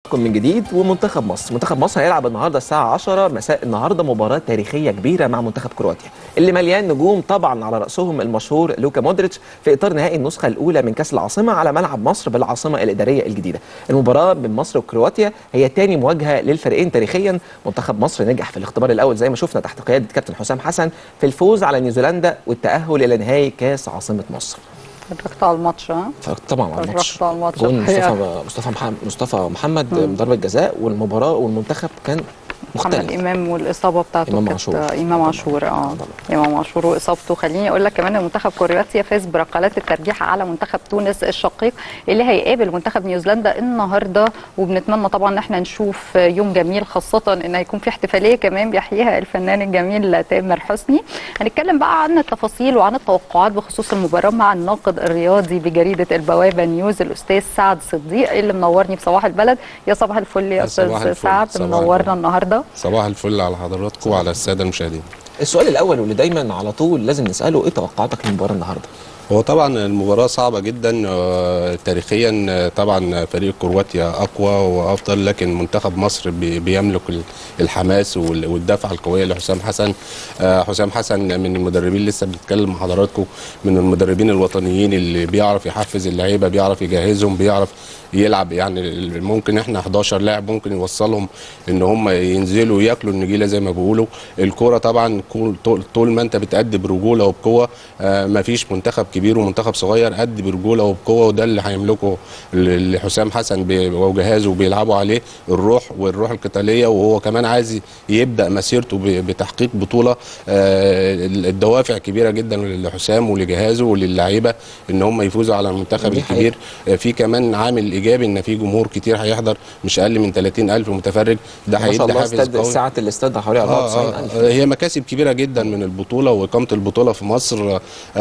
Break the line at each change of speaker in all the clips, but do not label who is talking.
حضراتكم من جديد ومنتخب مصر منتخب مصر هيلعب النهارده الساعه 10 مساء النهارده مباراه تاريخيه كبيره مع منتخب كرواتيا اللي مليان نجوم طبعا على راسهم المشهور لوكا مودريتش في اطار نهائي النسخه الاولى من كاس العاصمه على ملعب مصر بالعاصمه الاداريه الجديده المباراه بين مصر وكرواتيا هي تاني مواجهه للفريقين تاريخيا منتخب مصر نجح في الاختبار الاول زي ما شفنا تحت قياده كابتن حسام حسن في الفوز على نيوزيلندا والتاهل الى نهائي كاس عاصمه مصر
اتفرجت على الماتش ها
طبعا على الماتش
اتفرجت على الماتش
جون
الحقيقة.
مصطفى مصطفى محمد مصطفى محمد من ضربه جزاء والمباراه والمنتخب كان
محمد
مختلف
امام والاصابه بتاعته
إمام
كانت-
عاشور.
امام عاشور اه امام عاشور واصابته خليني اقول لك كمان ان منتخب كرواتيا فاز بركلات الترجيح على منتخب تونس الشقيق اللي هيقابل منتخب نيوزيلندا النهارده وبنتمنى طبعا ان احنا نشوف يوم جميل خاصه ان هيكون في احتفاليه كمان بيحييها الفنان الجميل تامر حسني هنتكلم بقى عن التفاصيل وعن التوقعات بخصوص المباراه مع الناقد الرياضي بجريده البوابه نيوز الاستاذ سعد صديق اللي منورني في صباح البلد يا صباح الفل يا
يا
استاذ
صباح الفل.
سعد
صباح
منورنا
الفل.
النهارده
صباح الفل على حضراتكم وعلى الساده المشاهدين
السؤال الاول واللي دايما على طول لازم نساله ايه توقعاتك للمباراه النهارده
هو طبعا المباراه صعبه جدا آه، تاريخيا آه، طبعا فريق كرواتيا اقوى وافضل لكن منتخب مصر بي- بيملك ال- الحماس وال- والدفعه القويه لحسام حسن آه، حسام حسن من المدربين لسه بنتكلم مع حضراتكم من المدربين الوطنيين اللي بيعرف يحفز اللعيبه بيعرف يجهزهم بيعرف يلعب يعني ال- ممكن احنا 11 لاعب ممكن يوصلهم ان هم ينزلوا ياكلوا النجيله زي ما بيقولوا الكوره طبعا كل- طول- طول ما انت بتأدي برجوله وبقوه آه مفيش منتخب كبير ومنتخب صغير قد برجوله وبقوه وده اللي هيملكه ل- لحسام حسن ب- وجهازه وبيلعبوا عليه الروح والروح القتاليه وهو كمان عايز يبدا مسيرته ب- بتحقيق بطوله آه الدوافع كبيره جدا لحسام ولجهازه وللعيبه ان هم يفوزوا على المنتخب
دي
الكبير آه، في كمان عامل ايجابي ان في جمهور كتير هيحضر مش اقل من 30 الف متفرج ده
ما شاء
هيدي
الله
حافز
استاد
قوي
ساعه الاستاد حوالي
آه
94000
آه هي مكاسب كبيره جدا من البطوله واقامه البطوله في مصر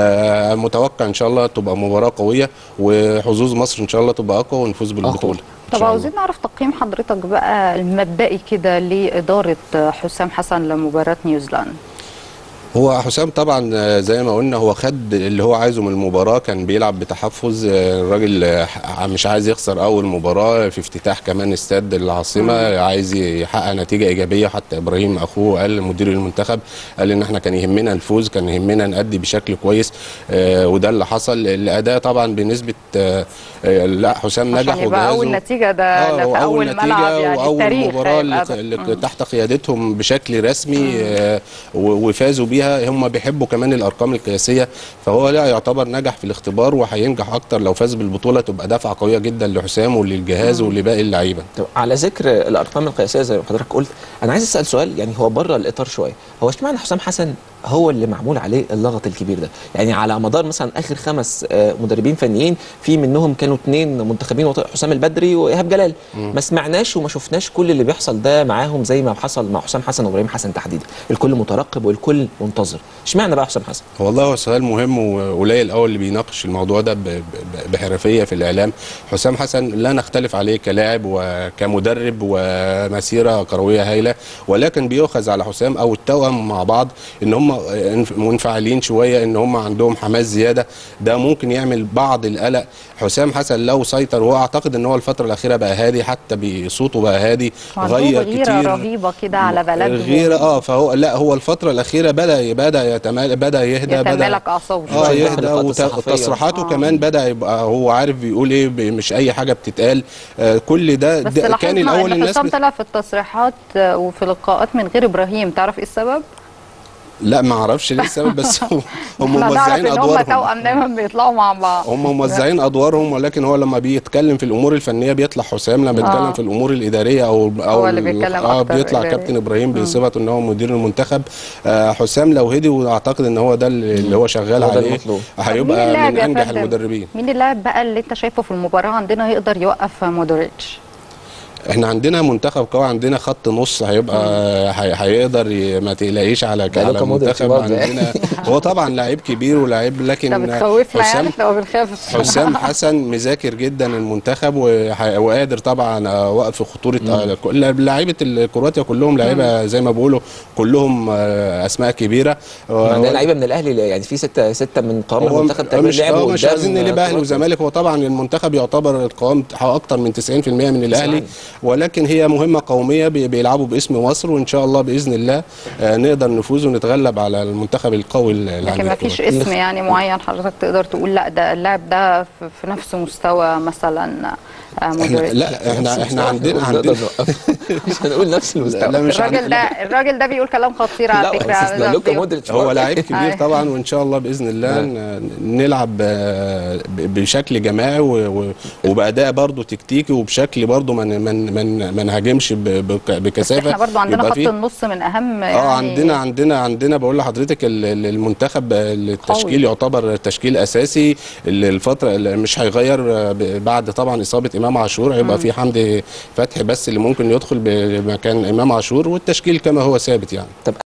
آه متوقع ان شاء الله تبقى مباراه قويه وحظوظ مصر ان شاء الله تبقى اقوى ونفوز بالبطوله إن
طب
شاء الله.
عاوزين نعرف تقييم حضرتك بقى المبدئي كده لإدارة حسام حسن لمباراة نيوزيلندا
هو حسام طبعا آه، زي ما قلنا هو خد اللي هو عايزه من المباراه كان بيلعب بتحفظ آه، الراجل آه، ح- مش عايز يخسر اول مباراه في افتتاح كمان استاد العاصمه عايز يحقق نتيجه ايجابيه حتى ابراهيم اخوه قال مدير المنتخب قال ان احنا كان يهمنا الفوز كان يهمنا نأدي بشكل كويس آه، وده اللي حصل الاداء طبعا بنسبه آه، آه، لا حسام نجح
عشان يبقى أول
وجهازه-
نتيجة ده
آه،
في أول
نتيجة
ملعب يعني
واول
التاريخ
مباراه اللي,
هيبقى ده.
اللي
مم.
تحت قيادتهم بشكل رسمي آه، و- وفازوا بيها هم بيحبوا كمان الارقام القياسيه فهو لا يعتبر نجح في الاختبار وهينجح اكتر لو فاز بالبطوله تبقى دفعه قويه جدا لحسام وللجهاز ولباقي اللعيبه
طب على ذكر الارقام القياسيه زي ما حضرتك قلت انا عايز اسال سؤال يعني هو بره الاطار شويه هو اشمعنى حسام حسن هو اللي معمول عليه اللغط الكبير ده يعني على مدار مثلا اخر خمس آه، مدربين فنيين في منهم كانوا اثنين منتخبين وط- حسام البدري وايهاب جلال ما سمعناش وما شفناش كل اللي بيحصل ده معاهم زي ما حصل مع حسام حسن وابراهيم حسن تحديدا الكل مترقب والكل منتظر اشمعنى بقى حسام حسن
والله هو سؤال مهم وقليل قوي اللي بيناقش الموضوع ده ب- ب- بحرفيه في الاعلام حسام حسن لا نختلف عليه كلاعب وكمدرب ومسيره كرويه هايله ولكن بيؤخذ على حسام او التوأم مع بعض ان هم منفعلين شويه ان هم عندهم حماس زياده ده ممكن يعمل بعض القلق حسام حسن لو سيطر وهو اعتقد ان هو الفتره الاخيره بقى هادي حتى بصوته بقى هادي
عندهم
غير
غيرة
كتير
رهيبة كده على بلدهم
غير اه فهو لا هو الفتره الاخيره بدا بدا يتمال بدا يهدى بدا
يتمالك أعصابه
اه
شوية.
يهدى
اللقاءات
وت-
الصحفية.
وتصريحاته
آه.
كمان بدا يبقى هو عارف بيقول ايه ب- مش اي حاجه بتتقال آه كل ده,
بس
ده كان
لاحظنا
الاول
ان
الناس
حسام
بت...
طلع في التصريحات آه، وفي لقاءات من غير ابراهيم تعرف ايه السبب؟
لا ما اعرفش ليه السبب بس هم- هم
احنا نعرف
موزعين
ان هم
ادوارهم
توأم دايما بيطلعوا مع بعض
هم موزعين ادوارهم ولكن هو لما بيتكلم في الامور الفنيه بيطلع حسام لما بيتكلم
آه.
في الامور الاداريه او او
هو اللي بيتكلم
اه
أكتر
بيطلع
إداري.
كابتن ابراهيم بصفته ان هو مدير المنتخب آه حسام لو هدي واعتقد ان هو ده اللي اللي هو شغال
هو ده
عليه
المطلوب.
طب مين
هيبقى
اللاعب
من
يا
انجح
فندم؟
المدربين
مين اللاعب بقى اللي انت شايفه في المباراه عندنا يقدر يوقف مودريتش؟
احنا عندنا منتخب قوي عندنا خط نص هيبقى هي- هيقدر ي- ما تقلقيش على
ده
على
لوكا مودريتش
المنتخب
برضه يعني.
عندنا هو طبعا لعيب كبير ولاعيب
انت
لكن
بتخوفنا يعني
حسام
احنا ما بنخافش
حسام حسن مذاكر جدا المنتخب وح- وقادر طبعا آه، وقف خطوره آه، كل- لعيبه الكرواتيا كلهم لعيبه زي ما بيقولوا كلهم آه، اسماء كبيره
عندنا لعيبه من الاهلي يعني في سته سته من قوام
هو
المنتخب تقريبا
مش,
لعبوا
هو مش
قدام
عايزين نقلب اهلي
كرواتيا.
وزمالك هو طبعا المنتخب يعتبر القوام اكتر من 90% من الاهلي ولكن هي مهمه قوميه بي- بيلعبوا باسم مصر وان شاء الله باذن الله آه، نقدر نفوز ونتغلب على المنتخب القوي اللي
لكن
عندنا
ما فيش
دلوقتي.
اسم يعني معين حضرتك تقدر تقول لا ده اللاعب ده في في نفس مستوى مثلا آه،
احنا
مودريتش
لا احنا احنا عندنا
نقدر
عندنا
نوقف. مش هنقول نفس المستوى
لا، مش عن-
الراجل ده الراجل ده بيقول كلام خطير
لا
على فكره
بس ده لوكا
بيقول-
مودريتش
هو
برضه.
لعيب كبير
أيوة.
طبعا وان شاء الله باذن الله ن- نلعب آه، ب- بشكل جماعي و- و- وباداء برضه تكتيكي وبشكل برضه ما ن- ما ن- ما ن- ما نهاجمش ب- بك-
بس
بكثافه
احنا برضو عندنا
يبقى
خط
فيه-
النص من اهم
اه
يعني
عندنا عندنا عندنا بقول لحضرتك ال- ال- المنتخب التشكيل
قوي.
يعتبر تشكيل اساسي ال- الفتره اللي مش هيغير ب- بعد طبعا اصابه امام عاشور هيبقى في حمدي فتحي بس اللي ممكن يدخل بمكان امام عاشور والتشكيل كما هو ثابت يعني
طب